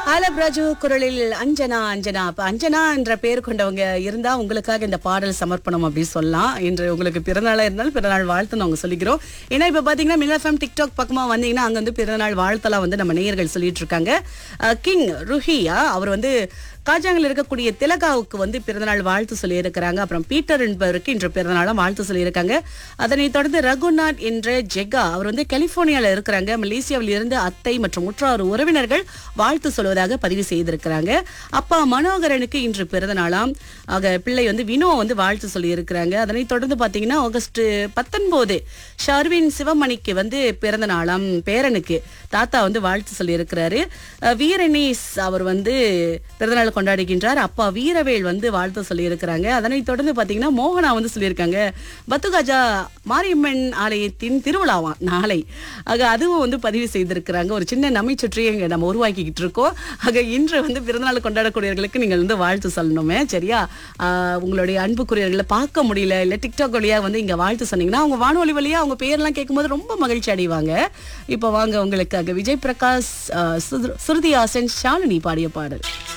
ஆலப் ராஜு குரலில் அஞ்சனா அஞ்சனா அப்ப அஞ்சனா என்ற பெயர் கொண்டவங்க இருந்தா உங்களுக்காக இந்த பாடல் சமர்ப்பணம் அப்படின்னு சொல்லலாம் இன்று உங்களுக்கு பிறந்தநாளா இருந்தாலும் பிறந்தநாள் வாழ்த்து நாங்க சொல்லிக்கிறோம் ஏன்னா இப்ப பாத்தீங்கன்னா மிலஃபம் டிக்டாக் பக்கமா வந்தீங்கன்னா அங்க வந்து பிறந்தநாள் வாழ்த்தெல்லாம் வந்து நம்ம நேயர்கள் சொல்லிட்டு இருக்காங்க அஹ், கிங் ருஹியா அவர் வந்து காஜாங்கில் இருக்கக்கூடிய திலகாவுக்கு வந்து பிறந்தநாள் வாழ்த்து சொல்லியிருக்கிறாங்க அப்புறம் பீட்டர் என்பவருக்கு இன்று பிறந்தநாளும் வாழ்த்து சொல்லியிருக்காங்க அதனைத் தொடர்ந்து ரகுநாத் என்ற ஜெகா அவர் வந்து கலிபோர்னியால இருக்கிறாங்க மலேசியாவில் இருந்து அத்தை மற்றும் உற்றார் உறவினர்கள் வாழ்த்து சொல்வதாக பதிவு செய்திருக்கிறாங்க அப்பா மனோகரனுக்கு இன்று பிறந்த நாளாம் ஆக பிள்ளை வந்து வினோ வந்து வாழ்த்து சொல்லியிருக்கிறாங்க அதனைத் தொடர்ந்து பார்த்தீங்கன்னா ஆகஸ்ட் பத்தொன்பது ஷர்வின் சிவமணிக்கு வந்து பிறந்த நாளாம் பேரனுக்கு தாத்தா வந்து வாழ்த்து சொல்லியிருக்கிறாரு அஹ் வீரனேஸ் அவர் வந்து பிறந்தநாள் கொண்டாடுகின்றார் அப்பா வீரவேல் வந்து வாழ்த்து சொல்லியிருக்கிறாங்க அதனைத் தொடர்ந்து பார்த்தீங்கன்னா மோகனா வந்து சொல்லியிருக்காங்க பத்துகாஜா மாரியம்மன் ஆலயத்தின் திருவிழாவாம் நாளை ஆக அதுவும் வந்து பதிவு செய்திருக்கிறாங்க ஒரு சின்ன நமை சுற்றியை இங்க நம்ம உருவாக்கிக்கிட்டு இருக்கோம் ஆக இன்று வந்து பிறந்தநாள் கொண்டாடக்கூடியவர்களுக்கு நீங்கள் வந்து வாழ்த்து சொல்லணுமே சரியா ஆஹ் உங்களுடைய அன்புக்குரியவர்களை பார்க்க முடியல இல்லை டிக்டாக் வழியா வந்து இங்க வாழ்த்து சொன்னீங்கன்னா அவங்க வானொலி வழியா அவங்க பேர்லாம் கேட்கும்போது ரொம்ப மகிழ்ச்சி அடைவாங்க இப்போ வாங்க உங்களுக்காக விஜய் பிரகாஷ் ஆஹ் சுரு- சுருதி ஹாசன் ஷாலினி பாடிய பாடல்